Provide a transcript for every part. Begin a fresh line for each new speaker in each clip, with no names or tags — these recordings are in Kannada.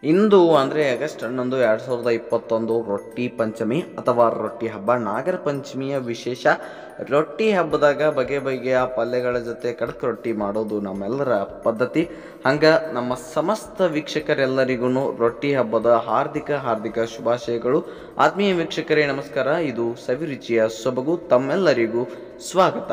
ಇಂದು ಅಂದರೆ ಆಗಸ್ಟ್ ಹನ್ನೊಂದು ಎರಡು ಸಾವಿರದ ಇಪ್ಪತ್ತೊಂದು ರೊಟ್ಟಿ ಪಂಚಮಿ ಅಥವಾ ರೊಟ್ಟಿ ಹಬ್ಬ ನಾಗರ ಪಂಚಮಿಯ ವಿಶೇಷ ರೊಟ್ಟಿ ಹಬ್ಬದಾಗ ಬಗೆ ಬಗೆಯ ಪಲ್ಯಗಳ ಜೊತೆ ಕಡಕ್ ರೊಟ್ಟಿ ಮಾಡೋದು ನಮ್ಮೆಲ್ಲರ ಪದ್ಧತಿ ಹಂಗೆ ನಮ್ಮ ಸಮಸ್ತ ವೀಕ್ಷಕರೆಲ್ಲರಿಗೂ ರೊಟ್ಟಿ ಹಬ್ಬದ ಹಾರ್ದಿಕ ಹಾರ್ದಿಕ ಶುಭಾಶಯಗಳು ಆತ್ಮೀಯ ವೀಕ್ಷಕರೇ ನಮಸ್ಕಾರ ಇದು ಸವಿರುಚಿಯ ಸೊಬಗು ತಮ್ಮೆಲ್ಲರಿಗೂ ಸ್ವಾಗತ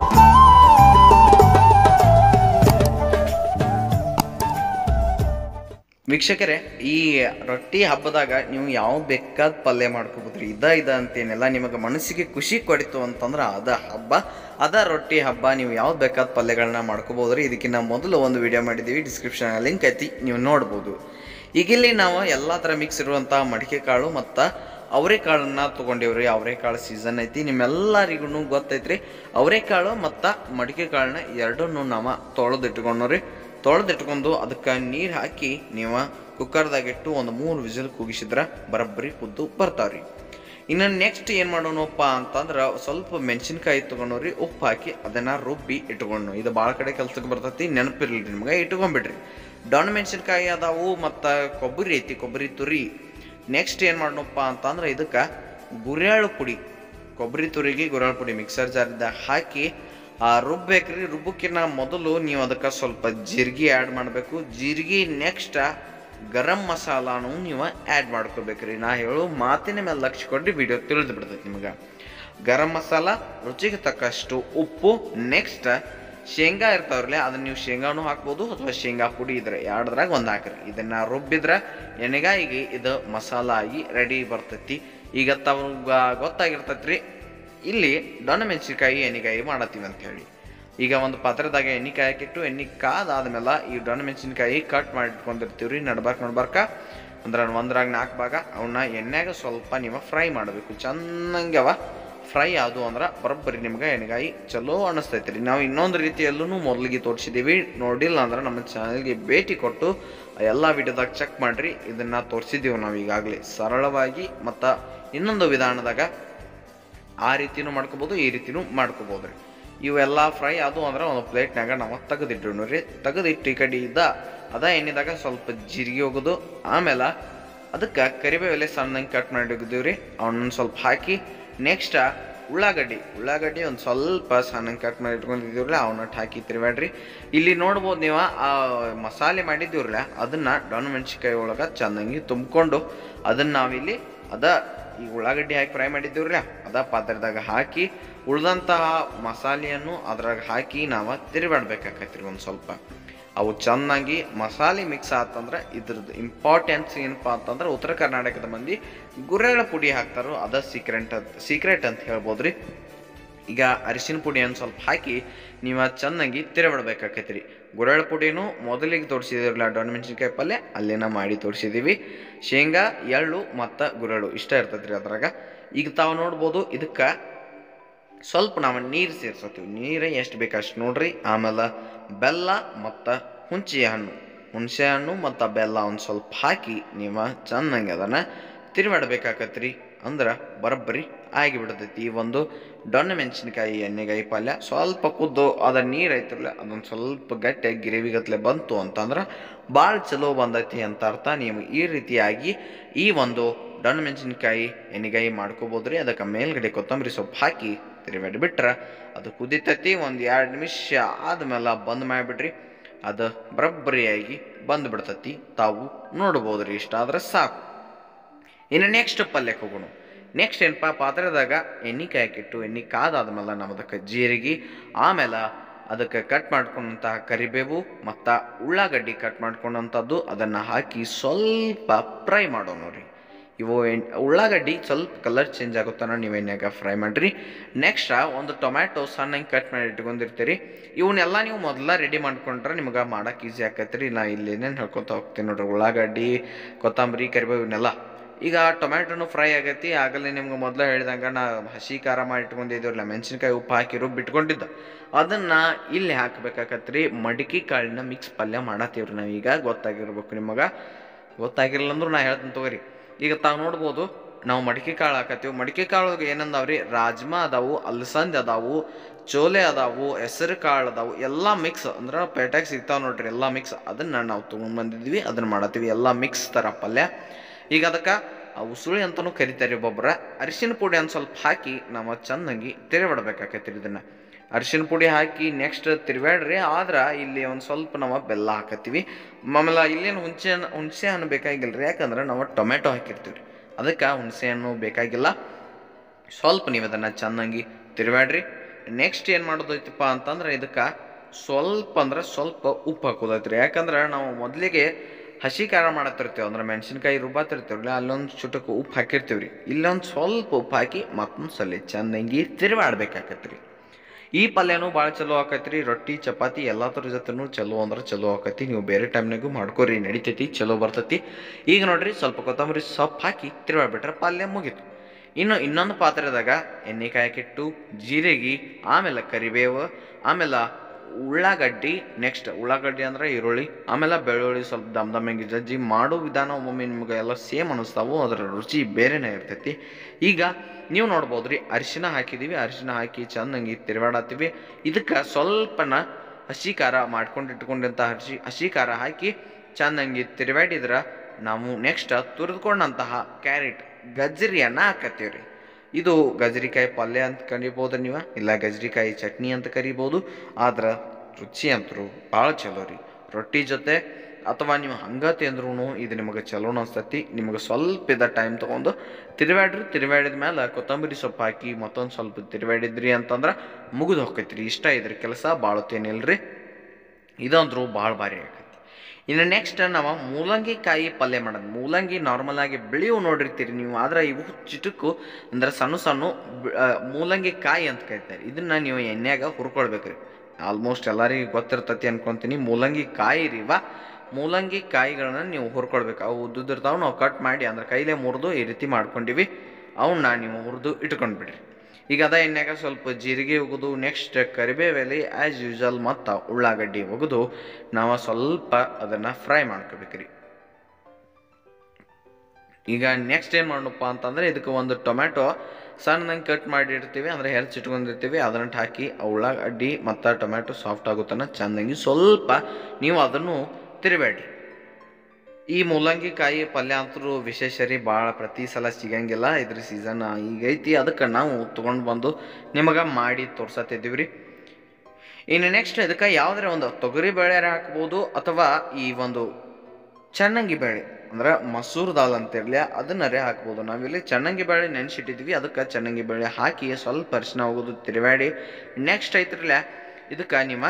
ವೀಕ್ಷಕರೇ ಈ ರೊಟ್ಟಿ ಹಬ್ಬದಾಗ ನೀವು ಯಾವ ಬೇಕಾದ ಪಲ್ಯ ಮಾಡ್ಕೋಬೋದ್ರಿ ಇದ ಇದ ಅಂತೇನಿಲ್ಲ ನಿಮಗೆ ಮನಸ್ಸಿಗೆ ಖುಷಿ ಕೊಡಿತು ಅಂತಂದ್ರೆ ಅದ ಹಬ್ಬ ಅದ ರೊಟ್ಟಿ ಹಬ್ಬ ನೀವು ಯಾವ್ದು ಬೇಕಾದ ಪಲ್ಯಗಳನ್ನ ಮಾಡ್ಕೋಬೋದ್ರಿ ಇದಕ್ಕಿಂತ ಮೊದಲು ಒಂದು ವಿಡಿಯೋ ಮಾಡಿದ್ದೀವಿ ಡಿಸ್ಕ್ರಿಪ್ಷನ್ ಲಿಂಕ್ ಐತಿ ನೀವು ನೋಡ್ಬೋದು ಈಗಿಲ್ಲಿ ನಾವು ಎಲ್ಲ ಥರ ಮಿಕ್ಸ್ ಇರುವಂಥ ಮಡಿಕೆ ಕಾಳು ಮತ್ತು ಅವರೆಕಾಳನ್ನ ತೊಗೊಂಡೇವ್ರಿ ಅವರೆಕಾಳು ಸೀಸನ್ ಐತಿ ನಿಮ್ಮೆಲ್ಲರಿಗೂ ಗೊತ್ತೈತ್ರಿ ಅವರೆಕಾಳು ಮತ್ತು ಮಡಿಕೆ ಕಾಳನ್ನ ಎರಡನ್ನೂ ನಾವು ತೊಳೆದಿಟ್ಕೊಂಡ್ರಿ ತೊಳೆದಿಟ್ಕೊಂಡು ಅದಕ್ಕೆ ನೀರು ಹಾಕಿ ನೀವು ಕುಕ್ಕರ್ದಾಗಿಟ್ಟು ಒಂದು ಮೂರು ವಿಸಿಲ್ ಕೂಗಿಸಿದ್ರೆ ಬರಬ್ಬರಿ ಕುದ್ದು ಬರ್ತಾವ್ರಿ ಇನ್ನು ನೆಕ್ಸ್ಟ್ ಏನು ಮಾಡೋಣಪ್ಪ ಅಂತಂದ್ರೆ ಸ್ವಲ್ಪ ಮೆಣಸಿನ್ಕಾಯಿ ತೊಗೊಂಡ್ರಿ ಉಪ್ಪು ಹಾಕಿ ಅದನ್ನು ರುಬ್ಬಿ ಇಟ್ಕೊಂಡು ಇದು ಭಾಳ ಕಡೆ ಕೆಲ್ಸಕ್ಕೆ ಬರ್ತೈತಿ ನೆನಪಿರ್ಲಿ ನಿಮ್ಗೆ ಇಟ್ಕೊಂಡ್ಬಿಡ್ರಿ ಡೊಣ್ ಮೆಣಸಿನ್ಕಾಯಿ ಅದಾವು ಮತ್ತು ಕೊಬ್ಬರಿ ಐತಿ ಕೊಬ್ಬರಿ ತುರಿ ನೆಕ್ಸ್ಟ್ ಏನು ಮಾಡೋಣಪ್ಪ ಅಂತಂದ್ರೆ ಇದಕ್ಕೆ ಗುರ್ಯಾಳು ಪುಡಿ ಕೊಬ್ಬರಿ ತುರಿಗೆ ಗುರ್ಯಾಳು ಪುಡಿ ಮಿಕ್ಸರ್ ಜಾರ್ದಾಗ ಹಾಕಿ ಆ ರುಬ್ಬೇಕ್ರಿ ರುಬ್ಬಕ್ಕಿನ್ನ ಮೊದಲು ನೀವು ಅದಕ್ಕೆ ಸ್ವಲ್ಪ ಜೀರಿಗೆ ಆ್ಯಡ್ ಮಾಡಬೇಕು ಜೀರಿಗೆ ನೆಕ್ಸ್ಟ್ ಗರಂ ಮಸಾಲಾನು ನೀವು ಆ್ಯಡ್ ಮಾಡ್ಕೋಬೇಕ್ರಿ ನಾ ಹೇಳೋ ಮಾತಿನ ಮೇಲೆ ಲಕ್ಷ್ಯ ಕೊಟ್ಟು ವಿಡಿಯೋ ತಿಳಿದು ಬಿಡ್ತೈತಿ ನಿಮಗೆ ಗರಂ ಮಸಾಲ ರುಚಿಗೆ ತಕ್ಕಷ್ಟು ಉಪ್ಪು ನೆಕ್ಸ್ಟ್ ಶೇಂಗಾ ಇರ್ತಾವ್ರಲ್ಲ ಅದನ್ನ ನೀವು ಶೇಂಗಾನು ಹಾಕ್ಬೋದು ಅಥವಾ ಶೇಂಗಾ ಪುಡಿ ಇದ್ರೆ ಎರಡದ್ರಾಗ ಒಂದು ಹಾಕ್ರಿ ಇದನ್ನ ರುಬ್ಬಿದ್ರೆ ಎಣ್ಣೆಗಾಯಿಗೆ ಇದು ಮಸಾಲ ಆಗಿ ರೆಡಿ ಬರ್ತೈತಿ ಈಗ ತಾವು ಗೊತ್ತಾಗಿರ್ತೈತ್ರಿ ಇಲ್ಲಿ ದೊಣ್ಣ ಮೆಣಸಿನ್ಕಾಯಿ ಎಣ್ಣೆಕಾಯಿ ಮಾಡತ್ತೀವಿ ಅಂತ ಹೇಳಿ ಈಗ ಒಂದು ಪಾತ್ರದಾಗ ಎಣ್ಣೆಕಾಯಿ ಹಾಕಿಟ್ಟು ಎಣ್ಣೆ ಕಾದಾದ್ಮೇಲೆ ಈ ದೊಣ್ಣ ಮೆಣಸಿನ್ಕಾಯಿ ಕಟ್ ಮಾಡಿ ಇಟ್ಕೊಂಡಿರ್ತೀವಿ ರೀ ನಡ್ಬಾರ್ಕ ನಡ್ಬಾರ್ಕ ಅಂದ್ರೆ ಒಂದ್ರಾಗ ನಾಲ್ಕು ಭಾಗ ಅವನ್ನ ಎಣ್ಣೆಗೆ ಸ್ವಲ್ಪ ನೀವು ಫ್ರೈ ಮಾಡಬೇಕು ಚೆನ್ನಾಗಿ ಅವ ಫ್ರೈ ಆದು ಅಂದ್ರೆ ಬರೋಬ್ಬರಿ ನಿಮ್ಗೆ ಎಣ್ಣೆಗಾಯಿ ಚಲೋ ಅನಿಸ್ತೈತೆ ರೀ ನಾವು ಇನ್ನೊಂದು ರೀತಿಯಲ್ಲೂ ಮೊದಲಿಗೆ ತೋರಿಸಿದ್ದೀವಿ ನೋಡಿಲ್ಲ ಅಂದ್ರೆ ನಮ್ಮ ಚಾನಲ್ಗೆ ಭೇಟಿ ಕೊಟ್ಟು ಎಲ್ಲ ವಿಡಿಯೋದಾಗ ಚೆಕ್ ಮಾಡಿರಿ ಇದನ್ನು ತೋರಿಸಿದ್ದೀವಿ ನಾವು ಈಗಾಗಲೇ ಸರಳವಾಗಿ ಮತ್ತು ಇನ್ನೊಂದು ವಿಧಾನದಾಗ ಆ ರೀತಿನೂ ಮಾಡ್ಕೋಬೋದು ಈ ರೀತಿನೂ ಮಾಡ್ಕೋಬೋದು ರೀ ಇವೆಲ್ಲ ಫ್ರೈ ಅದು ಅಂದ್ರೆ ಒಂದು ಪ್ಲೇಟ್ನಾಗ ನಾವು ತೆಗೆದಿಟ್ಟು ರೀ ತೆಗೆದಿಟ್ಟು ಈ ಕಡೆ ಇದ್ದ ಅದ ಎಣ್ಣೆದಾಗ ಸ್ವಲ್ಪ ಜೀರಿಗೆ ಹೋಗೋದು ಆಮೇಲೆ ಅದಕ್ಕೆ ಕರಿಬೇವು ಎಲೆ ಸಣ್ಣಂಗೆ ಕಟ್ ಮಾಡಿ ಹೋಗಿದ್ದೀವಿ ರೀ ಅವನ್ನ ಸ್ವಲ್ಪ ಹಾಕಿ ನೆಕ್ಸ್ಟ್ ಉಳ್ಳಾಗಡ್ಡಿ ಉಳ್ಳಾಗಡ್ಡಿ ಒಂದು ಸ್ವಲ್ಪ ಸಣ್ಣಂಗೆ ಕಟ್ ಮಾಡಿ ಇಟ್ಕೊಂಡಿದ್ದೀವ್ರಲ್ಲ ಅವನ್ನ ಹಾಕಿ ತಿರುವಾಡ್ರಿ ಇಲ್ಲಿ ನೋಡ್ಬೋದು ನೀವು ಆ ಮಸಾಲೆ ಮಾಡಿದ್ದೀವ್ರಲ್ಲ ಅದನ್ನು ಡೊಣ್ ಮೆಣಸಿನ್ಕಾಯಿ ಒಳಗೆ ಚೆನ್ನಾಗಿ ತುಂಬಿಕೊಂಡು ಅದನ್ನು ನಾವಿಲ್ಲಿ ಅದ ಈ ಉಳ್ಳಾಗಡ್ಡಿ ಹಾಕಿ ಫ್ರೈ ಮಾಡಿದ್ದೀವ್ರಲ್ಲ ಅದ ಪಾತ್ರದಾಗ ಹಾಕಿ ಉಳ್ದಂತಹ ಮಸಾಲೆಯನ್ನು ಅದ್ರಾಗ ಹಾಕಿ ನಾವು ತಿರುಗಾಡ್ಬೇಕಾಕೈತ್ರಿ ಒಂದು ಸ್ವಲ್ಪ ಅವು ಚೆನ್ನಾಗಿ ಮಸಾಲೆ ಮಿಕ್ಸ್ ಆತಂದ್ರೆ ಇದ್ರದ್ದು ಇಂಪಾರ್ಟೆನ್ಸ್ ಏನಪ್ಪ ಅಂತಂದ್ರೆ ಉತ್ತರ ಕರ್ನಾಟಕದ ಮಂದಿ ಗುರೆಗಳ ಪುಡಿ ಹಾಕ್ತಾರೋ ಅದ ಸೀಕ್ರೆಟ್ ಅಂತ ಸೀಕ್ರೆಟ್ ಅಂತ ಹೇಳ್ಬೋದ್ರಿ ಈಗ ಅರಿಶಿನ ಪುಡಿಯನ್ನು ಸ್ವಲ್ಪ ಹಾಕಿ ನೀವು ಚೆನ್ನಾಗಿ ತಿರುಗಾಡ್ಬೇಕಾಕೈತಿ ರೀ ಗುರೆಳ ಪುಡಿನೂ ಮೊದಲಿಗೆ ತೋರಿಸಿದಿರಲ್ಲ ಡೊಣ್ ಮೆಣಸಿನ್ಕಾಯಿ ಪಲ್ಯ ಅಲ್ಲೇನ ಮಾಡಿ ತೋರಿಸಿದ್ದೀವಿ ಶೇಂಗಾ ಎಳ್ಳು ಮತ್ತು ಗುರೆಳು ಇಷ್ಟ ಇರ್ತೈತೆ ರೀ ಅದ್ರಾಗ ಈಗ ತಾವು ನೋಡ್ಬೋದು ಇದಕ್ಕೆ ಸ್ವಲ್ಪ ನಾವು ನೀರು ಸೇರ್ಸತ್ತೀವಿ ನೀರು ಎಷ್ಟು ಬೇಕು ಅಷ್ಟು ನೋಡ್ರಿ ಆಮೇಲೆ ಬೆಲ್ಲ ಮತ್ತು ಹುಣಸೆ ಹಣ್ಣು ಹುಣಸೆ ಹಣ್ಣು ಮತ್ತು ಬೆಲ್ಲ ಒಂದು ಸ್ವಲ್ಪ ಹಾಕಿ ನೀವು ಚೆನ್ನಾಗಿ ಅದನ್ನು ತಿರುವಾಡ್ಬೇಕಾಕತ್ರಿ ಅಂದ್ರೆ ಬರೋಬ್ಬರಿ ಆಗಿಬಿಡ್ತೈತಿ ಈ ಒಂದು ಡೊಣ್ಣ ಮೆಣಸಿನ್ಕಾಯಿ ಎಣ್ಣೆಗಾಯಿ ಪಲ್ಯ ಸ್ವಲ್ಪ ಕುದ್ದು ಅದ ನೀರು ಐತಿರಲ್ಲ ಅದೊಂದು ಸ್ವಲ್ಪ ಗಟ್ಟಿಯಾಗಿ ಗಿರೇವಿಗತ್ಲೆ ಬಂತು ಅಂತಂದ್ರೆ ಭಾಳ ಚಲೋ ಬಂದೈತಿ ಅಂತ ಅರ್ಥ ನೀವು ಈ ರೀತಿಯಾಗಿ ಈ ಒಂದು ಡೊಣ್ಣ ಮೆಣಸಿನ್ಕಾಯಿ ಎಣ್ಣೆಗಾಯಿ ಮಾಡ್ಕೋಬೋದ್ರಿ ಅದಕ್ಕೆ ಮೇಲ್ಗಡೆ ಕೊತ್ತಂಬರಿ ಸೊಪ್ಪು ಹಾಕಿ ತಿರುವಾಡಿ ಬಿಟ್ರೆ ಅದು ಕುದಿತೈತಿ ಒಂದು ಎರಡು ನಿಮಿಷ ಆದ್ಮೇಲೆ ಬಂದ್ ಮಾಡಿಬಿಡ್ರಿ ಅದು ಬರಬ್ಬರಿಯಾಗಿ ಬಂದು ಬಿಡ್ತೈತಿ ತಾವು ನೋಡ್ಬೋದ್ರಿ ಇಷ್ಟ ಆದ್ರೆ ಸಾಕು ಇನ್ನು ನೆಕ್ಸ್ಟ್ ಪಲ್ಯಕ್ಕೆ ಹೋಗೋಣ ನೆಕ್ಸ್ಟ್ ಏನಪ್ಪ ಪಾತ್ರೆದಾಗ ಎಣ್ಣೆ ಕಾಯಕ್ಕಿಟ್ಟು ಎಣ್ಣೆ ಕಾದಾದ್ಮೇಲೆ ನಾವು ಅದಕ್ಕೆ ಜೀರಿಗೆ ಆಮೇಲೆ ಅದಕ್ಕೆ ಕಟ್ ಮಾಡ್ಕೊಂಡಂತಹ ಕರಿಬೇವು ಮತ್ತು ಉಳ್ಳಾಗಡ್ಡಿ ಕಟ್ ಮಾಡ್ಕೊಂಡಂಥದ್ದು ಅದನ್ನು ಹಾಕಿ ಸ್ವಲ್ಪ ಫ್ರೈ ಮಾಡೋಣ ರೀ ಇವು ಎಣ್ ಉಳ್ಳಾಗಡ್ಡಿ ಸ್ವಲ್ಪ ಕಲರ್ ಚೇಂಜ್ ಆಗುತ್ತಾನ ನೀವು ಎಣ್ಣೆಗೆ ಫ್ರೈ ಮಾಡಿರಿ ನೆಕ್ಸ್ಟ್ ಒಂದು ಟೊಮ್ಯಾಟೊ ಸಣ್ಣಗೆ ಕಟ್ ಮಾಡಿ ಇಟ್ಕೊಂಡಿರ್ತೀರಿ ಇವನ್ನೆಲ್ಲ ನೀವು ಮೊದಲ ರೆಡಿ ಮಾಡ್ಕೊಂಡ್ರೆ ನಿಮ್ಗೆ ಮಾಡಕ್ಕೆ ಈಸಿ ಆಕೈತೆ ರೀ ನಾ ಇಲ್ಲಿ ಏನೇನು ಹೇಳ್ಕೊತ ಹೋಗ್ತೀನಿ ನೋಡ್ರಿ ಉಳ್ಳಾಗಡ್ಡಿ ಕೊತ್ತಂಬರಿ ಕರಿಬೇವು ಇವನ್ನೆಲ್ಲ ಈಗ ಟೊಮ್ಯಾಟೊನು ಫ್ರೈ ಆಗೈತಿ ಆಗಲೇ ನಿಮ್ಗೆ ಮೊದಲು ಹೇಳಿದಂಗೆ ನಾ ಹಸಿ ಖಾರ ಮಾಡಿ ಇಟ್ಕೊಂಡಿದ್ದೀವಲ್ಲ ಮೆಣಸಿನ್ಕಾಯಿ ಉಪ್ಪು ಹಾಕಿ ರುಬ್ಬಿಟ್ಕೊಂಡಿದ್ದ ಅದನ್ನು ಇಲ್ಲಿ ಹಾಕ್ಬೇಕಾಕತ್ರಿ ಮಡಿಕೆ ಕಾಳಿನ ಮಿಕ್ಸ್ ಪಲ್ಯ ಮಾಡತ್ತೀವ್ರಿ ನಾವೀಗ ಗೊತ್ತಾಗಿರ್ಬೇಕು ನಿಮಗೆ ಗೊತ್ತಾಗಿರಲ್ಲ ಅಂದ್ರೂ ನಾ ಹೇಳ್ತೀನಿ ತಗೋರಿ ಈಗ ತಾವು ನೋಡ್ಬೋದು ನಾವು ಮಡಿಕೆ ಕಾಳು ಹಾಕತ್ತೀವಿ ಮಡಿಕೆ ಕಾಳು ಏನಂದಾವ್ರಿ ರಾಜ್ಮಾ ಅದಾವು ಅಲಸಂದಿ ಅದಾವು ಚೋಲೆ ಅದಾವು ಹೆಸರು ಕಾಳು ಅದಾವು ಎಲ್ಲ ಮಿಕ್ಸ್ ಅಂದ್ರೆ ಪೇಟ್ಯಾಗ ಸಿಗ್ತಾವ ನೋಡ್ರಿ ಎಲ್ಲ ಮಿಕ್ಸ್ ಅದನ್ನ ನಾವು ತೊಗೊಂಡ್ ಬಂದಿದ್ವಿ ಅದನ್ನ ಮಾಡತ್ತೀವಿ ಎಲ್ಲ ಮಿಕ್ಸ್ ಥರ ಪಲ್ಯ ಈಗ ಅದಕ್ಕೆ ಉಸುಳಿ ಅಂತಲೂ ಕರಿತಾರೆ ಒಬ್ಬೊಬ್ಬರ ಅರಿಶಿನ ಪುಡಿ ಒಂದು ಸ್ವಲ್ಪ ಹಾಕಿ ನಾವು ಚೆನ್ನಾಗಿ ತಿರುವಿಡ್ಬೇಕಾಕೈತಿ ಇದನ್ನ ಅರಿಶಿನ ಪುಡಿ ಹಾಕಿ ನೆಕ್ಸ್ಟ್ ತಿರುವಾಡ್ರಿ ಆದ್ರೆ ಇಲ್ಲಿ ಒಂದು ಸ್ವಲ್ಪ ನಾವು ಬೆಲ್ಲ ಹಾಕತ್ತೀವಿ ಆಮೇಲೆ ಇಲ್ಲೇನು ಹುಣಸೆ ಹಣ್ಣು ಹುಣಸೆ ಹಣ್ಣು ಬೇಕಾಗಿಲ್ಲ ರೀ ಯಾಕಂದ್ರೆ ನಾವು ಟೊಮೆಟೊ ಹಾಕಿರ್ತೀವಿ ರೀ ಅದಕ್ಕೆ ಹುಣಸೆ ಹಣ್ಣು ಬೇಕಾಗಿಲ್ಲ ಸ್ವಲ್ಪ ನೀವು ಅದನ್ನು ಚೆನ್ನಾಗಿ ತಿರುವಾಡ್ರಿ ನೆಕ್ಸ್ಟ್ ಏನು ಮಾಡೋದೈತಪ್ಪ ಅಂತಂದ್ರೆ ಇದಕ್ಕೆ ಸ್ವಲ್ಪ ಅಂದ್ರೆ ಸ್ವಲ್ಪ ಉಪ್ಪು ಹಾಕೋದೈತ್ರಿ ಯಾಕಂದ್ರೆ ನಾವು ಮೊದಲಿಗೆ ಹಸಿ ಖಾರ ಮಾಡತ್ತಿರ್ತೀವಿ ಅಂದ್ರೆ ಮೆಣಸಿನ್ಕಾಯಿ ರುಬ್ಬಾತಿರ್ತೀವಲ್ಲ ಅಲ್ಲೊಂದು ಚುಟಕ್ಕೆ ಉಪ್ಪು ಹಾಕಿರ್ತೀವಿ ರೀ ಇಲ್ಲೊಂದು ಸ್ವಲ್ಪ ಉಪ್ಪು ಹಾಕಿ ಮತ್ತೊಂದು ಸಲ ಚೆನ್ನಾಗಿ ತಿರುವಾಡ್ಬೇಕಾಕತ್ರಿ ಈ ಪಲ್ಯನೂ ಭಾಳ ಚಲೋ ಆಕೈತ್ರಿ ರೊಟ್ಟಿ ಚಪಾತಿ ಎಲ್ಲ ಥರ ಜೊತೆನೂ ಚಲೋ ಅಂದ್ರೆ ಚಲೋ ಆಕೈತಿ ನೀವು ಬೇರೆ ಟೈಮ್ನಾಗೂ ಮಾಡ್ಕೋರಿ ನಡಿತೈತಿ ಚಲೋ ಬರ್ತೈತಿ ಈಗ ನೋಡ್ರಿ ಸ್ವಲ್ಪ ಕೊತ್ತಂಬರಿ ಸೊಪ್ಪು ಹಾಕಿ ತಿರುವಾಡ್ಬಿಟ್ರೆ ಪಲ್ಯ ಮುಗೀತು ಇನ್ನು ಇನ್ನೊಂದು ಪಾತ್ರೆದಾಗ ಎಣ್ಣೆ ಕಾಯಕ್ಕಿಟ್ಟು ಜೀರಿಗೆ ಆಮೇಲೆ ಕರಿಬೇವು ಆಮೇಲೆ ಉಳ್ಳಾಗಡ್ಡಿ ನೆಕ್ಸ್ಟ್ ಉಳ್ಳಾಗಡ್ಡಿ ಅಂದ್ರೆ ಈರುಳ್ಳಿ ಆಮೇಲೆ ಬೆಳ್ಳುಳ್ಳಿ ಸ್ವಲ್ಪ ದಮ್ ದಮ್ಮಂಗಿ ಜಜ್ಜಿ ಮಾಡೋ ವಿಧಾನ ಒಮ್ಮೊಮ್ಮೆ ನಿಮ್ಗೆ ಎಲ್ಲ ಸೇಮ್ ಅನಿಸ್ತಾವು ಅದರ ರುಚಿ ಬೇರೆನೇ ಇರ್ತೈತಿ ಈಗ ನೀವು ನೋಡ್ಬೋದು ರೀ ಅರಿಶಿನ ಹಾಕಿದ್ದೀವಿ ಅರಿಶಿನ ಹಾಕಿ ಚೆನ್ನಾಗಿ ತಿರುವಾಡತ್ತೀವಿ ಇದಕ್ಕೆ ಸ್ವಲ್ಪನ ಹಸಿ ಖಾರ ಮಾಡ್ಕೊಂಡು ಇಟ್ಕೊಂಡಂಥ ಹಸಿ ಹಸಿ ಖಾರ ಹಾಕಿ ಚೆನ್ನಾಗಿ ತಿರುವಾಡಿದ್ರೆ ನಾವು ನೆಕ್ಸ್ಟ್ ತುರಿದುಕೊಂಡಂತಹ ಕ್ಯಾರೆಟ್ ಗಜ್ರಿಯನ್ನು ಹಾಕತ್ತೀವಿ ರೀ ಇದು ಗಜರಿಕಾಯಿ ಪಲ್ಯ ಅಂತ ಕರಿಬೋದು ನೀವು ಇಲ್ಲ ಗಜರಿಕಾಯಿ ಚಟ್ನಿ ಅಂತ ಕರಿಬೋದು ಆದ್ರೆ ರುಚಿ ಅಂತರೂ ಭಾಳ ಚಲೋ ರೀ ರೊಟ್ಟಿ ಜೊತೆ ಅಥವಾ ನೀವು ಹಂಗತಿ ಅಂದ್ರೂ ಇದು ನಿಮಗೆ ಚಲೋ ಅನ್ಸ್ತತಿ ನಿಮಗೆ ಸ್ವಲ್ಪ ಇದ ಟೈಮ್ ತೊಗೊಂಡು ತಿರುವಾಡ್ರಿ ತಿರುವಾಡಿದ ಮೇಲೆ ಕೊತ್ತಂಬರಿ ಸೊಪ್ಪು ಹಾಕಿ ಮತ್ತೊಂದು ಸ್ವಲ್ಪ ತಿರುವಾಡಿದ್ರಿ ಅಂತಂದ್ರೆ ಮುಗಿದು ಹೋಗ್ತೈತಿ ರೀ ಇಷ್ಟ ಇದ್ರ ಕೆಲಸ ಭಾಳತ್ತೇನಿಲ್ರಿ ಇದಂದ್ರೂ ಭಾಳ ಭಾರಿ ಆಕೈತಿ ಇನ್ನು ನೆಕ್ಸ್ಟ್ ನಾವು ಮೂಲಂಗಿ ಕಾಯಿ ಪಲ್ಯ ಮಾಡೋದು ಮೂಲಂಗಿ ನಾರ್ಮಲ್ ಆಗಿ ಬೆಳೆಯವು ನೋಡಿರ್ತೀರಿ ನೀವು ಆದ್ರೆ ಇವು ಚಿಟುಕು ಅಂದ್ರೆ ಸಣ್ಣ ಸಣ್ಣ ಬ- ಆ, ಮೂಲಂಗಿ ಕಾಯಿ ಅಂತ ಕರಿತಾರೆ ಇದನ್ನ ನೀವು ಎಣ್ಣೆಯಾಗ ಹುರ್ಕೊಳ್ಬೇಕ್ರಿ ಆಲ್ಮೋಸ್ಟ್ ಎಲ್ಲರಿಗೂ ಗೊತ್ತಿರ್ತತಿ ಅನ್ಕೊಂತೀನಿ ಮೂಲಂಗಿ ಕಾಯಿ ರೀ ಇವ ಮೂಲಂಗಿ ಕಾಯಿಗಳನ್ನ ನೀವು ಹುರ್ಕೊಳ್ಬೇಕು ಅವು ಉದ್ದುದಿರ್ತಾವ ನಾವು ಕಟ್ ಮಾಡಿ ಅಂದ್ರೆ ಕೈಲೇ ಮುರಿದು ಈ ರೀತಿ ಮಾಡ್ಕೊಂಡಿವಿ ಅವನ್ನ ನೀವು ಹುರಿದು ಇಟ್ಕೊಂಡ್ಬಿಡ್ರಿ ಈಗ ಅದ ಎಣ್ಣೆಗ ಸ್ವಲ್ಪ ಜೀರಿಗೆ ಒಗೆದು ನೆಕ್ಸ್ಟ್ ಕರಿಬೇವೆಲೆ ಆ್ಯಸ್ ಯೂಶಲ್ ಮತ್ತು ಉಳ್ಳಾಗಡ್ಡಿ ಒಗೆದು ನಾವು ಸ್ವಲ್ಪ ಅದನ್ನು ಫ್ರೈ ಮಾಡ್ಕೋಬೇಕ್ರಿ ಈಗ ನೆಕ್ಸ್ಟ್ ಏನು ಮಾಡಪ್ಪ ಅಂತಂದ್ರೆ ಇದಕ್ಕೆ ಒಂದು ಟೊಮ್ಯಾಟೊ ಸಣ್ಣದಂಗೆ ಕಟ್ ಮಾಡಿರ್ತೀವಿ ಅಂದರೆ ಹೆರ್ಚ್ ಇಟ್ಕೊಂಡಿರ್ತೀವಿ ಅದನ್ನ ಹಾಕಿ ಆ ಉಳ್ಳಾಗಡ್ಡಿ ಮತ್ತು ಟೊಮ್ಯಾಟೊ ಸಾಫ್ಟ್ ಆಗುತ್ತಾನ ಚೆಂದಂಗಿ ಸ್ವಲ್ಪ ನೀವು ಅದನ್ನು ತಿರುಬೇಡ್ರಿ ಈ ಮೂಲಂಗಿ ಕಾಯಿ ಪಲ್ಯ ಅಂತೂ ವಿಶೇಷ ರೀ ಭಾಳ ಪ್ರತಿ ಸಲ ಸಿಗಂಗಿಲ್ಲ ಇದ್ರ ಸೀಸನ್ ಈಗ ಐತಿ ಅದಕ್ಕೆ ನಾವು ತೊಗೊಂಡು ಬಂದು ನಿಮಗೆ ಮಾಡಿ ತೋರ್ಸತ್ತಿದ್ದೀವಿ ರೀ ಇನ್ನು ನೆಕ್ಸ್ಟ್ ಇದಕ್ಕೆ ಯಾವುದೇ ಒಂದು ತೊಗರಿ ಬೇಳೆ ಹಾಕ್ಬೋದು ಅಥವಾ ಈ ಒಂದು ಚನ್ನಂಗಿ ಬೇಳೆ ಅಂದ್ರೆ ಮಸೂರ್ ದಾಲ್ ಅಂತಿರ್ಲಿ ಅದನ್ನರೇ ಹಾಕ್ಬೋದು ನಾವಿಲ್ಲಿ ಚನ್ನಂಗಿ ಬೇಳೆ ನೆನೆಸಿಟ್ಟಿದ್ವಿ ಅದಕ್ಕೆ ಚನ್ನಂಗಿ ಬೇಳೆ ಹಾಕಿ ಸ್ವಲ್ಪ ಅರಿಶಿನ ಹೋಗೋದು ತಿರುವಾಡಿ ನೆಕ್ಸ್ಟ್ ಐತ್ರಲ್ಲ ಇದಕ್ಕೆ ನಿಮ್ಮ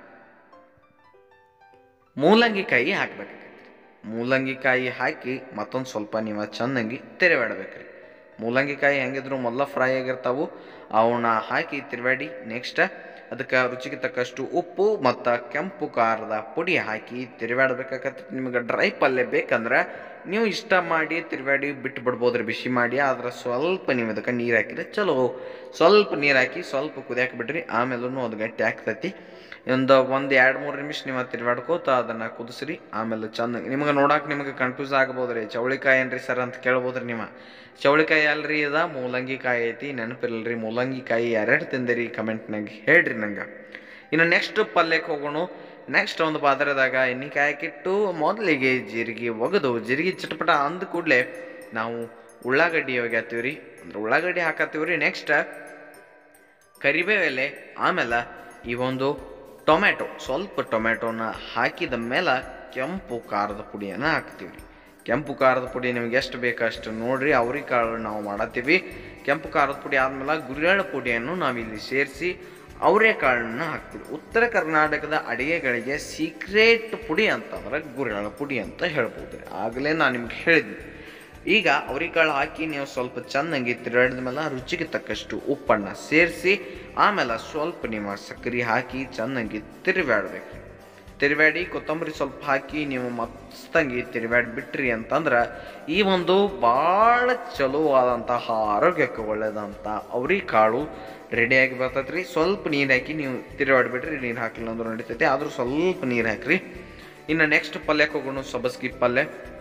ಮೂಲಂಗಿ ಕಾಯಿ ಹಾಕ್ಬೇಕಾಗತ್ತೆ ಮೂಲಂಗಿ ಕಾಯಿ ಹಾಕಿ ಮತ್ತೊಂದು ಸ್ವಲ್ಪ ನೀವು ಚೆನ್ನಾಗಿ ತೆರೆವಾಡ್ಬೇಕ್ರಿ ಮೂಲಂಗಿ ಕಾಯಿ ಹೆಂಗಿದ್ರು ಮೊದಲ ಫ್ರೈ ಆಗಿರ್ತಾವು ಅವನ್ನ ಹಾಕಿ ತಿರುವಾಡಿ ನೆಕ್ಸ್ಟ್ ಅದಕ್ಕೆ ರುಚಿಗೆ ತಕ್ಕಷ್ಟು ಉಪ್ಪು ಮತ್ತು ಕೆಂಪು ಖಾರದ ಪುಡಿ ಹಾಕಿ ತಿರುವಾಡ್ಬೇಕಾಗತ್ತೆ ನಿಮಗೆ ಡ್ರೈ ಪಲ್ಯ ಬೇಕಂದ್ರೆ ನೀವು ಇಷ್ಟ ಮಾಡಿ ತಿರುವಾಡಿ ಬಿಟ್ಟು ಬಿಡ್ಬೋದ್ರಿ ಬಿಸಿ ಮಾಡಿ ಆದ್ರೆ ಸ್ವಲ್ಪ ನೀವು ಅದಕ್ಕೆ ನೀರು ಹಾಕಿದ್ರೆ ಚಲೋ ಸ್ವಲ್ಪ ನೀರು ಹಾಕಿ ಸ್ವಲ್ಪ ಕುದಿಯಾಕ ಬಿಡ್ರಿ ಆಮೇಲೂ ಅದು ಗಟ್ಟಿ ಆಗ್ತೈತಿ ಒಂದು ಒಂದು ಎರಡು ಮೂರು ನಿಮಿಷ ನೀವು ತಿರುವಾಡ್ಕೋತ ಅದನ್ನು ಕುದಿಸ್ರಿ ಆಮೇಲೆ ಚಂದ ನಿಮಗೆ ನೋಡಕ್ಕೆ ನಿಮಗೆ ಕನ್ಫ್ಯೂಸ್ ಆಗ್ಬೋದು ರೀ ಚೌಳಿಕಾಯಿ ಏನ್ರಿ ಸರ್ ಅಂತ ಕೇಳ್ಬೋದ್ರಿ ನೀವು ಚೌಳಿಕಾಯಿ ಅಲ್ರಿ ಇದ ಮೂಲಂಗಿ ಕಾಯಿ ಐತಿ ನೆನಪಿರಲ್ರಿ ಮೂಲಂಗಿ ಕಾಯಿ ಯಾರ್ಯಾರು ತಿಂದಿರಿ ಕಮೆಂಟ್ನಾಗ ಹೇಳ್ರಿ ನಂಗೆ ಇನ್ನು ನೆಕ್ಸ್ಟ್ ಪಲ್ಯಕ್ಕೆ ಹೋಗೋಣ ನೆಕ್ಸ್ಟ್ ಒಂದು ಪಾತ್ರೆದಾಗ ಎಣ್ಣೆ ಕಾಯಕ್ಕಿಟ್ಟು ಮೊದಲಿಗೆ ಜೀರಿಗೆ ಒಗೆದು ಜೀರಿಗೆ ಚಟಪಟ ಅಂದ ಕೂಡಲೇ ನಾವು ಉಳ್ಳಾಗಡ್ಡಿ ಒಗ್ಯಾತೀವಿ ರೀ ಅಂದ್ರೆ ಉಳ್ಳಾಗಡ್ಡಿ ಹಾಕತ್ತೀವಿ ರೀ ನೆಕ್ಸ್ಟ್ ಕರಿಬೇವು ಎಲೆ ಆಮೇಲೆ ಈ ಒಂದು ಟೊಮ್ಯಾಟೊ ಸ್ವಲ್ಪ ಟೊಮ್ಯಾಟೊನ ಹಾಕಿದ ಮೇಲೆ ಕೆಂಪು ಖಾರದ ಪುಡಿಯನ್ನು ಹಾಕ್ತೀವಿ ರೀ ಕೆಂಪು ಖಾರದ ಪುಡಿ ನಿಮ್ಗೆ ಎಷ್ಟು ಬೇಕು ಅಷ್ಟು ನೋಡ್ರಿ ಅವ್ರಿಗೆ ಕಾಳು ನಾವು ಮಾಡತ್ತೀವಿ ಕೆಂಪು ಖಾರದ ಪುಡಿ ಆದ್ಮೇಲೆ ಗುರಿಯಾಳ ಪುಡಿಯನ್ನು ನಾವಿಲ್ಲಿ ಸೇರಿಸಿ ಅವರೆಕಾಳನ್ನ ಹಾಕ್ತೀವಿ ಉತ್ತರ ಕರ್ನಾಟಕದ ಅಡಿಗೆಗಳಿಗೆ ಸೀಕ್ರೆಟ್ ಪುಡಿ ಅಂತಂದ್ರೆ ಗುರಿಯಾಳ ಪುಡಿ ಅಂತ ಹೇಳ್ಬೋದು ರೀ ಆಗಲೇ ನಾನು ನಿಮ್ಗೆ ಹೇಳಿದ್ದೆ ಈಗ ಅವರಿಕಾಳು ಹಾಕಿ ನೀವು ಸ್ವಲ್ಪ ಚೆನ್ನಾಗಿ ತಿರುಗಾಡಿದ ಮೇಲೆ ರುಚಿಗೆ ತಕ್ಕಷ್ಟು ಉಪ್ಪನ್ನು ಸೇರಿಸಿ ಆಮೇಲೆ ಸ್ವಲ್ಪ ನೀವು ಸಕ್ಕರೆ ಹಾಕಿ ಚೆನ್ನಾಗಿ ತಿರುವಾಡ್ಬೇಕು ತಿರುವಾಡಿ ಕೊತ್ತಂಬರಿ ಸ್ವಲ್ಪ ಹಾಕಿ ನೀವು ಮಸ್ತಂಗಿ ತಿರುವಾಡಿ ಬಿಟ್ರಿ ಅಂತಂದ್ರೆ ಈ ಒಂದು ಭಾಳ ಚಲೋ ಆದಂತಹ ಆರೋಗ್ಯಕ್ಕೆ ಒಳ್ಳೆಯದಂತ ಕಾಳು ರೆಡಿಯಾಗಿ ಬರ್ತೈತೆ ರೀ ಸ್ವಲ್ಪ ನೀರು ಹಾಕಿ ನೀವು ತಿರುವಾಡ್ಬಿಟ್ರಿ ನೀರು ಹಾಕಿಲ್ಲ ಅಂದ್ರೆ ನಡೀತೈತೆ ಆದರೂ ಸ್ವಲ್ಪ ನೀರು ಹಾಕ್ರಿ ಇನ್ನು ನೆಕ್ಸ್ಟ್ ಪಲ್ಯಕ್ಕೆ ಹೋಗೋಣ ಸಬಸ್ಗಿ ಪಲ್ಯ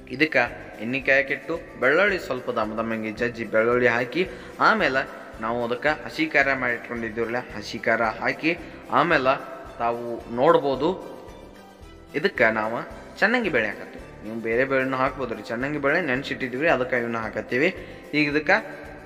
ಇದಕ್ಕೆ ಎಣ್ಣೆ ಕಾಯಕ್ಕಿಟ್ಟು ಬೆಳ್ಳುಳ್ಳಿ ಸ್ವಲ್ಪ ದಮ ದಮ್ಮಂಗೆ ಜಜ್ಜಿ ಬೆಳ್ಳುಳ್ಳಿ ಹಾಕಿ ಆಮೇಲೆ ನಾವು ಅದಕ್ಕೆ ಹಸಿ ಖಾರ ಮಾಡಿಟ್ಕೊಂಡಿದ್ದೀವಲ್ಲ ಹಸಿ ಖಾರ ಹಾಕಿ ಆಮೇಲೆ ತಾವು ನೋಡ್ಬೋದು ಇದಕ್ಕೆ ನಾವು ಚೆನ್ನಾಗಿ ಬೇಳೆ ಹಾಕತ್ತೀವಿ ನೀವು ಬೇರೆ ಬೇಳೆನ ಹಾಕ್ಬೋದು ರೀ ಚೆನ್ನಾಗಿ ಬೇಳೆ ನೆನ್ಸಿಟ್ಟಿದ್ದೀವಿ ಅದಕ್ಕೆ ಇವನ್ನ ಹಾಕತ್ತೀವಿ ಈಗ ಇದಕ್ಕೆ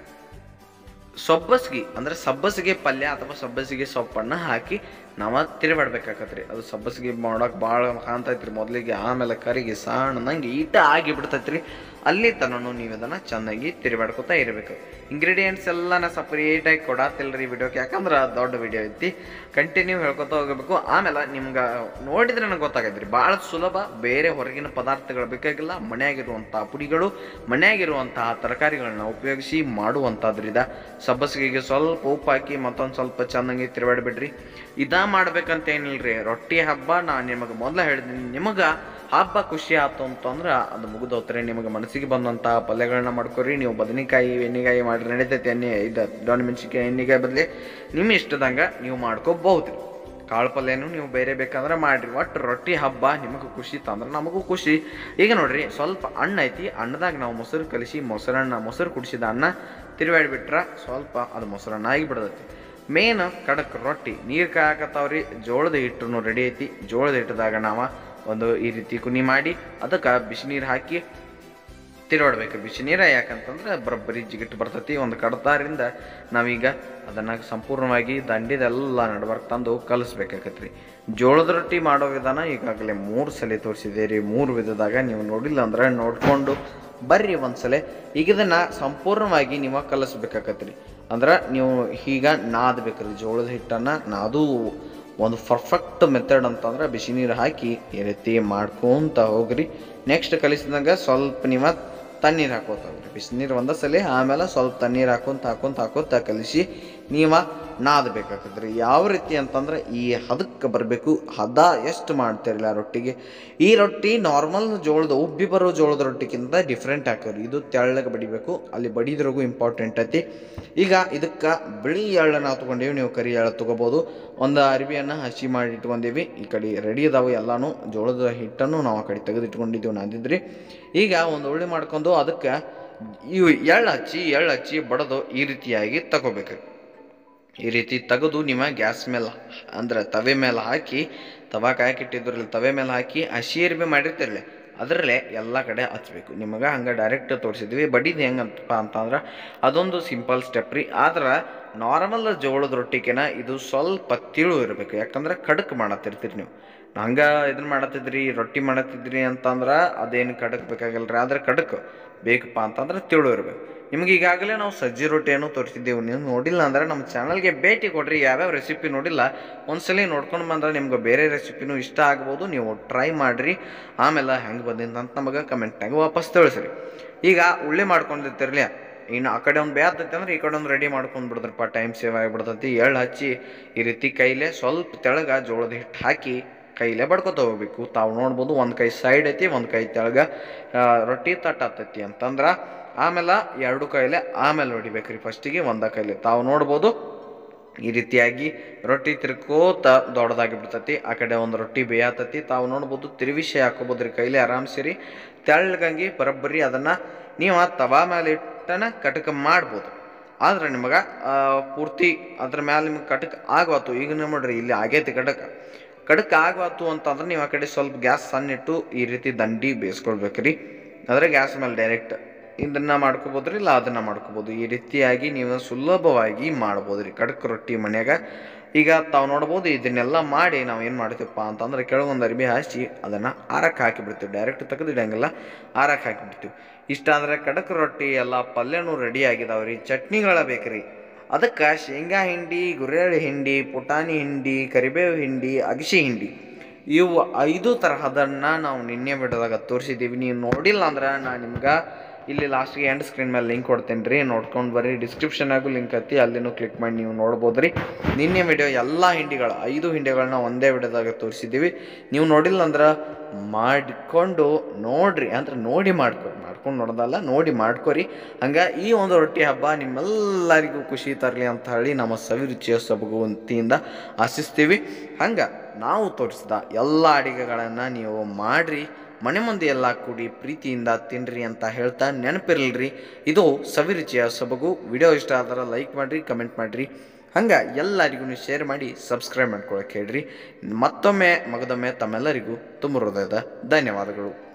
ಸೊಬ್ಬಸಿಗೆ ಅಂದ್ರೆ ಸಬ್ಬಸಿಗೆ ಪಲ್ಯ ಅಥವಾ ಸಬ್ಬಸಿಗೆ ಸೊಪ್ಪನ್ನು ಹಾಕಿ ನಾವು ತಿರುಗಾಡ್ಬೇಕಾಕತ್ರಿ ಅದು ಸಬ್ಬಸಿಗೆ ಮಾಡೋಕೆ ಭಾಳ ಕಾಣ್ತೈತ್ರಿ ಮೊದಲಿಗೆ ಆಮೇಲೆ ಕರಿಗೆ ಸಣ್ಣಂಗೆ ಈಟ ಆಗಿ ಬಿಡ್ತೈತ್ರಿ ಅಲ್ಲಿ ತನೂ ನೀವು ಅದನ್ನು ಚೆನ್ನಾಗಿ ತಿರುಗಾಡ್ಕೊತಾ ಇರಬೇಕು ಇಂಗ್ರೀಡಿಯೆಂಟ್ಸ್ ಎಲ್ಲ ನಾ ಸಪ್ರೇಟಾಗಿ ಕೊಡತ್ತಿಲ್ರಿ ವಿಡಿಯೋಕ್ಕೆ ಯಾಕಂದ್ರೆ ದೊಡ್ಡ ವಿಡಿಯೋ ಐತಿ ಕಂಟಿನ್ಯೂ ಹೇಳ್ಕೊತಾ ಹೋಗಬೇಕು ಆಮೇಲೆ ನಿಮ್ಗೆ ನೋಡಿದ್ರೆ ನನಗೆ ಗೊತ್ತಾಗೈತ್ರಿ ಭಾಳ ಸುಲಭ ಬೇರೆ ಹೊರಗಿನ ಪದಾರ್ಥಗಳು ಬೇಕಾಗಿಲ್ಲ ಮನೆಯಾಗಿರುವಂಥ ಪುಡಿಗಳು ಮನೆಯಾಗಿರುವಂತಹ ತರಕಾರಿಗಳನ್ನ ಉಪಯೋಗಿಸಿ ಮಾಡುವಂಥದ್ರಿಂದ ಸಬ್ಬಸಿಗೆಗೆ ಸ್ವಲ್ಪ ಉಪ್ಪು ಹಾಕಿ ಮತ್ತೊಂದು ಸ್ವಲ್ಪ ಚೆನ್ನಾಗಿ ತಿರುಗಾಡ್ಬಿಡ್ರಿ ಇದ ಮಾಡ್ಬೇಕಂತ ಏನಿಲ್ರಿ ರೊಟ್ಟಿ ಹಬ್ಬ ನಾ ನಿಮಗೆ ಮೊದಲ ಹೇಳಿದ್ದೀನಿ ನಿಮಗೆ ಹಬ್ಬ ಖುಷಿ ಆಯ್ತು ಅಂತಂದ್ರೆ ಅದು ಮುಗಿದೋತ್ರಿ ನಿಮಗೆ ಮನಸ್ಸಿಗೆ ಬಂದಂಥ ಪಲ್ಯಗಳನ್ನ ಮಾಡ್ಕೊರಿ ನೀವು ಬದನೆಕಾಯಿ ಎಣ್ಣೆಕಾಯಿ ಮಾಡಿ ನಡೀತೈತೆ ಎಣ್ಣೆ ಇದು ದೊಣ್ಣೆ ಮೆಣಸಿನ್ಕಾಯಿ ಎಣ್ಣೆಕಾಯಿ ಬದಲಿ ನಿಮ್ಮ ಇಷ್ಟದಂಗೆ ನೀವು ಮಾಡ್ಕೋಬಹುದು ಕಾಳು ಪಲ್ಯನೂ ನೀವು ಬೇರೆ ಬೇಕಂದ್ರೆ ಮಾಡ್ರಿ ಒಟ್ಟು ರೊಟ್ಟಿ ಹಬ್ಬ ನಿಮಗೂ ಖುಷಿ ತಂದ್ರೆ ನಮಗೂ ಖುಷಿ ಈಗ ನೋಡ್ರಿ ಸ್ವಲ್ಪ ಹಣ್ಣು ಐತಿ ಹಣ್ಣದಾಗ ನಾವು ಮೊಸರು ಕಲಿಸಿ ಮೊಸರನ್ನ ಮೊಸರು ಕುಡಿಸಿದ ಅನ್ನ ತಿರುವಾಡ್ಬಿಟ್ರೆ ಸ್ವಲ್ಪ ಅದು ಮೊಸರನ್ನ ಆಗಿಬಿಡ್ತೈತಿ ಮೇನ್ ಕಡಕ್ ರೊಟ್ಟಿ ನೀರು ಕಾಯಕತ್ತಾವ್ರಿ ಜೋಳದ ಹಿಟ್ಟು ರೆಡಿ ಐತಿ ಜೋಳದ ಹಿಟ್ಟದಾಗ ನಾವು ಒಂದು ಈ ರೀತಿ ಕುನಿ ಮಾಡಿ ಅದಕ್ಕೆ ಬಿಸಿನೀರು ಹಾಕಿ ತಿರುವಾಡ್ಬೇಕು ಬಿಸಿನೀರ ಯಾಕಂತಂದ್ರೆ ಬರೋಬ್ಬರಿ ಜಿಗಿಟ್ಟು ಬರ್ತೈತಿ ಒಂದು ಕಡತಾರಿಂದ ನಾವೀಗ ಅದನ್ನು ಸಂಪೂರ್ಣವಾಗಿ ದಂಡಿದೆಲ್ಲ ನಡ್ಬರ್ಕ್ ತಂದು ಕಲಿಸ್ಬೇಕಾಕತ್ರಿ ಜೋಳದ ರೊಟ್ಟಿ ಮಾಡೋ ವಿಧಾನ ಈಗಾಗಲೇ ಮೂರು ಸಲ ತೋರಿಸಿದೆ ರೀ ಮೂರು ವಿಧದಾಗ ನೀವು ನೋಡಿಲ್ಲ ಅಂದ್ರೆ ನೋಡಿಕೊಂಡು ಬರ್ರಿ ಒಂದ್ಸಲ ಈಗ ಇದನ್ನ ಸಂಪೂರ್ಣವಾಗಿ ನೀವು ಕಲಿಸ್ಬೇಕಾಕತ್ರಿ ಅಂದ್ರೆ ನೀವು ಈಗ ನಾದ್ಬೇಕ್ರಿ ಜೋಳದ ಹಿಟ್ಟನ್ನು ನಾದು ಒಂದು ಪರ್ಫೆಕ್ಟ್ ಮೆಥಡ್ ಅಂತಂದ್ರೆ ಬಿಸಿ ನೀರು ಹಾಕಿ ಈ ರೀತಿ ಮಾಡ್ಕೊಂತ ಹೋಗ್ರಿ ನೆಕ್ಸ್ಟ್ ಕಲಿಸಿದಾಗ ಸ್ವಲ್ಪ ನೀವು ತಣ್ಣೀರು ಹಾಕೋತ ಹೋಗ್ರಿ ಬಿಸಿನೀರು ಒಂದೇ ಸಲ ಆಮೇಲೆ ಸ್ವಲ್ಪ ತಣ್ಣೀರು ಹಾಕೊಂತ ಹಾಕೊಂತ ಹಾಕೋತ ಕಲಿಸಿ ನೀವು ನಾದಬೇಕಾಗ್ತದ್ರಿ ಯಾವ ರೀತಿ ಅಂತಂದ್ರೆ ಈ ಹದಕ್ಕೆ ಬರಬೇಕು ಹದ ಎಷ್ಟು ಮಾಡ್ತಿರಲ್ಲ ರೊಟ್ಟಿಗೆ ಈ ರೊಟ್ಟಿ ನಾರ್ಮಲ್ ಜೋಳದ ಉಬ್ಬಿ ಬರೋ ಜೋಳದ ರೊಟ್ಟಿಗಿಂತ ಡಿಫ್ರೆಂಟ್ ಹಾಕೋರಿ ಇದು ತೆಳ್ಳಗೆ ಬಡಿಬೇಕು ಅಲ್ಲಿ ಬಡಿದ್ರಾಗೂ ಇಂಪಾರ್ಟೆಂಟ್ ಐತಿ ಈಗ ಇದಕ್ಕೆ ಬಿಳಿ ಎಳ್ಳು ನಾವು ತೊಗೊಂಡೀವಿ ನೀವು ಕರಿ ಎಳ್ಳು ತೊಗೋಬೋದು ಒಂದು ಅರಿವಿಯನ್ನು ಹಸಿ ಮಾಡಿ ಇಟ್ಕೊಂಡೀವಿ ಈ ಕಡೆ ರೆಡಿ ಅದಾವೆ ಎಲ್ಲಾನು ಜೋಳದ ಹಿಟ್ಟನ್ನು ನಾವು ಆ ಕಡೆ ತೆಗೆದು ಇಟ್ಕೊಂಡಿದ್ದೀವಿ ನಾದಿದ್ರಿ ಈಗ ಒಂದು ಉಳ್ಳಿ ಮಾಡ್ಕೊಂಡು ಅದಕ್ಕೆ ಇವು ಎಳ್ಳು ಹಚ್ಚಿ ಎಳ್ಳು ಹಚ್ಚಿ ಬಡದು ಈ ರೀತಿಯಾಗಿ ತಗೋಬೇಕು ಈ ರೀತಿ ತೆಗೆದು ನಿಮ್ಮ ಗ್ಯಾಸ್ ಮೇಲೆ ಅಂದ್ರೆ ತವೆ ಮೇಲೆ ಹಾಕಿ ತವಾ ಕಾಯಕ್ಕಿಟ್ಟಿದ್ರಲ್ಲಿ ತವೆ ಮೇಲೆ ಹಾಕಿ ಹಸಿ ಅರಿಬೆ ಮಾಡಿರ್ತಿರಲಿ ಅದರಲ್ಲೇ ಎಲ್ಲ ಕಡೆ ಹಚ್ಬೇಕು ನಿಮಗೆ ಹಂಗೆ ಡೈರೆಕ್ಟ್ ತೋರಿಸಿದ್ವಿ ಬಡಿದು ಹೆಂಗಂತಪ್ಪ ಅಂತಂದ್ರೆ ಅದೊಂದು ಸಿಂಪಲ್ ಸ್ಟೆಪ್ ರೀ ಆದ್ರೆ ನಾರ್ಮಲ್ ಜೋಳದ ರೊಟ್ಟಿಗೆನ ಇದು ಸ್ವಲ್ಪ ತಿಳು ಇರಬೇಕು ಯಾಕಂದ್ರೆ ಕಡಕ್ ಮಾಡತ್ತಿರ್ತೀರಿ ನೀವು ಹಂಗೆ ಇದನ್ನ ಮಾಡತ್ತಿದ್ರಿ ರೊಟ್ಟಿ ಮಾಡತ್ತಿದ್ರಿ ಅಂತಂದ್ರೆ ಅದೇನು ಕಡಕ್ ಬೇಕಾಗಿಲ್ಲ ರೀ ಆದ್ರೆ ಕಡಕ್ ಬೇಕಪ್ಪ ಅಂತಂದ್ರೆ ತಿಳು ಇರಬೇಕು ನಿಮ್ಗೆ ಈಗಾಗಲೇ ನಾವು ಸಜ್ಜಿ ರೊಟ್ಟಿಯನ್ನು ತೋರಿಸಿದ್ದೆವು ನೀವು ನೋಡಿಲ್ಲ ಅಂದ್ರೆ ನಮ್ಮ ಚಾನಲ್ಗೆ ಭೇಟಿ ಕೊಡ್ರಿ ಯಾವ್ಯಾವ ರೆಸಿಪಿ ನೋಡಿಲ್ಲ ಒಂದ್ಸಲಿ ನೋಡ್ಕೊಂಡು ಬಂದ್ರೆ ನಿಮ್ಗೆ ಬೇರೆ ರೆಸಿಪಿನೂ ಇಷ್ಟ ಆಗ್ಬೋದು ನೀವು ಟ್ರೈ ಮಾಡಿರಿ ಆಮೇಲೆ ಹೆಂಗೆ ಬಂದಿದ್ದು ಅಂತ ನಮಗೆ ಕಮೆಂಟ್ನಾಗ ವಾಪಸ್ ತಿಳಿಸ್ರಿ ಈಗ ಉಳ್ಳಿ ಮಾಡ್ಕೊಂಡಿರ್ತಿರ್ಲಿ ಇನ್ನು ಆ ಕಡೆ ಒಂದು ಬೇಯ್ತೈತೆ ಅಂದ್ರೆ ಈ ಕಡೆ ಒಂದು ರೆಡಿ ಮಾಡ್ಕೊಂಡು ಬಿಡಿದ್ರಪ್ಪ ಟೈಮ್ ಸೇವ್ ಆಗಿಬಿಡ್ತೈತಿ ಎಳ್ಳು ಹಚ್ಚಿ ಈ ರೀತಿ ಕೈಲೇ ಸ್ವಲ್ಪ ತೆಳಗ ಜೋಳದ ಹಿಟ್ಟು ಹಾಕಿ ಕೈಲೇ ಬಡ್ಕೊತ ಹೋಗ್ಬೇಕು ತಾವು ನೋಡ್ಬೋದು ಒಂದು ಕೈ ಸೈಡ್ ಐತಿ ಒಂದು ಕೈ ತೆಳಗ ಆ, ರೊಟ್ಟಿ ತಟ್ಟ ಹತ್ತೈತಿ ಅಂತಂದ್ರೆ ಆಮೇಲೆ ಎರಡು ಕೈಲೆ ಆಮೇಲೆ ಹೊಡಿಬೇಕ್ರಿ ಫಸ್ಟಿಗೆ ಒಂದ ಕೈಲೆ ತಾವು ನೋಡ್ಬೋದು ಈ ರೀತಿಯಾಗಿ ರೊಟ್ಟಿ ತಿರ್ಕೋತ ದೊಡ್ಡದಾಗಿ ಬಿಡ್ತೈತಿ ಆ ಕಡೆ ಒಂದು ರೊಟ್ಟಿ ಬೇಯತೈತಿ ತಾವು ನೋಡ್ಬೋದು ತಿರುವಿಸಿ ಹಾಕೋಬೋದ್ರಿ ಕೈಲಿ ಆರಾಮ್ಸಿರಿ ತೆಳ್ಳಗಂಗಿ ಬರೋಬ್ಬರಿ ಅದನ್ನು ನೀವು ಆ ತವಾ ಮೇಲೆ ಇಟ್ಟನ ಕಟಕ ಮಾಡ್ಬೋದು ಆದ್ರೆ ನಿಮಗೆ ಪೂರ್ತಿ ಅದ್ರ ಮ್ಯಾಲೆ ನಿಮ್ಗೆ ಕಟಕ್ ಆಗವಾತು ಈಗ ನೀವು ನೋಡ್ರಿ ಇಲ್ಲಿ ಆಗೈತಿ ಕಟಕ ಕಡಕ್ ಆಗವಾತು ಅಂತಂದ್ರೆ ನೀವು ಆ ಕಡೆ ಸ್ವಲ್ಪ ಗ್ಯಾಸ್ ಸಣ್ಣ ಇಟ್ಟು ಈ ರೀತಿ ದಂಡಿ ಬೇಯಿಸ್ಕೊಳ್ಬೇಕ್ರಿ ಅಂದರೆ ಗ್ಯಾಸ್ ಮೇಲೆ ಡೈರೆಕ್ಟ್ ಇದನ್ನ ಮಾಡ್ಕೋಬೋದ್ರಿ ಇಲ್ಲ ಅದನ್ನ ಮಾಡ್ಕೋಬೋದು ಈ ರೀತಿಯಾಗಿ ನೀವು ಸುಲಭವಾಗಿ ಮಾಡ್ಬೋದು ರೀ ಕಡಕ್ ರೊಟ್ಟಿ ಮನ್ಯಾಗ ಈಗ ತಾವು ನೋಡ್ಬೋದು ಇದನ್ನೆಲ್ಲ ಮಾಡಿ ನಾವು ಏನು ಮಾಡ್ತೀವಪ್ಪ ಅಂತಂದ್ರೆ ಕೆಳಗೊಂದು ಅರಿಬಿ ಹಾಸಿ ಅದನ್ನು ಆರಕ್ಕೆ ಹಾಕಿಬಿಡ್ತೀವಿ ಡೈರೆಕ್ಟ್ ತೆಗೆದು ಇಡಂಗಿಲ್ಲ ಆರಕ್ಕೆ ಹಾಕಿಬಿಡ್ತೀವಿ ಇಷ್ಟ ಅಂದರೆ ಕಡಕ್ ರೊಟ್ಟಿ ಎಲ್ಲ ಪಲ್ಯನೂ ರೆಡಿ ಆಗಿದಾವೆ ರೀ ಚಟ್ನಿಗಳ ಬೇಕ್ರಿ ಅದಕ್ಕೆ ಶೇಂಗಾ ಹಿಂಡಿ ಗುರೆಳ್ಳು ಹಿಂಡಿ ಪುಟಾಣಿ ಹಿಂಡಿ ಕರಿಬೇವು ಹಿಂಡಿ ಅಗಸಿ ಹಿಂಡಿ ಇವು ಐದು ತರಹದನ್ನ ನಾವು ನಿನ್ನೆ ಬಿಡದಾಗ ತೋರಿಸಿದ್ದೀವಿ ನೀವು ನೋಡಿಲ್ಲ ಅಂದ್ರೆ ನಾನು ನಿಮ್ಗೆ ಇಲ್ಲಿ ಲಾಸ್ಟ್ಗೆ ಎಂಡ್ ಸ್ಕ್ರೀನ್ ಮೇಲೆ ಲಿಂಕ್ ಕೊಡ್ತೇನೆ ರೀ ನೋಡ್ಕೊಂಡು ಬರ್ರಿ ಡಿಸ್ಕ್ರಿಪ್ಷನಾಗೂ ಲಿಂಕ್ ಐತಿ ಅಲ್ಲಿನೂ ಕ್ಲಿಕ್ ಮಾಡಿ ನೀವು ನೋಡ್ಬೋದು ರೀ ನಿನ್ನೆ ವಿಡಿಯೋ ಎಲ್ಲ ಹಿಂಡಿಗಳು ಐದು ಹಿಂಡಿಗಳನ್ನ ಒಂದೇ ವಿಡಿಯೋದಾಗ ತೋರಿಸಿದ್ದೀವಿ ನೀವು ನೋಡಿಲ್ಲ ಅಂದ್ರೆ ಮಾಡಿಕೊಂಡು ನೋಡ್ರಿ ಅಂದ್ರೆ ನೋಡಿ ಮಾಡ್ಕೊರಿ ಮಾಡ್ಕೊಂಡು ನೋಡೋದಲ್ಲ ನೋಡಿ ಮಾಡ್ಕೊರಿ ಹಂಗೆ ಈ ಒಂದು ರೊಟ್ಟಿ ಹಬ್ಬ ನಿಮ್ಮೆಲ್ಲರಿಗೂ ಖುಷಿ ತರಲಿ ಅಂತ ಹೇಳಿ ನಮ್ಮ ಸವಿರುಚಿಯ ಸಬಗುವಂತಿಯಿಂದ ಆಶಿಸ್ತೀವಿ ಹಂಗೆ ನಾವು ತೋರಿಸಿದ ಎಲ್ಲ ಅಡಿಗೆಗಳನ್ನು ನೀವು ಮಾಡಿರಿ ಮನೆ ಮುಂದೆ ಎಲ್ಲ ಕೂಡಿ ಪ್ರೀತಿಯಿಂದ ತಿನ್ರಿ ಅಂತ ಹೇಳ್ತಾ ನೆನಪಿರಲ್ರಿ ಇದು ಸವಿರುಚಿಯ ಸೊಬಗು ವಿಡಿಯೋ ಇಷ್ಟ ಆದ್ರೆ ಲೈಕ್ ಮಾಡಿರಿ ಕಮೆಂಟ್ ಮಾಡಿರಿ ಹಂಗೆ ಎಲ್ಲರಿಗೂ ಶೇರ್ ಮಾಡಿ ಸಬ್ಸ್ಕ್ರೈಬ್ ಮಾಡ್ಕೊಳಕ್ಕೆ ಹೇಳ್ರಿ ಮತ್ತೊಮ್ಮೆ ಮಗದೊಮ್ಮೆ ತಮ್ಮೆಲ್ಲರಿಗೂ ತುಂಬ ಹೃದಯದ ಧನ್ಯವಾದಗಳು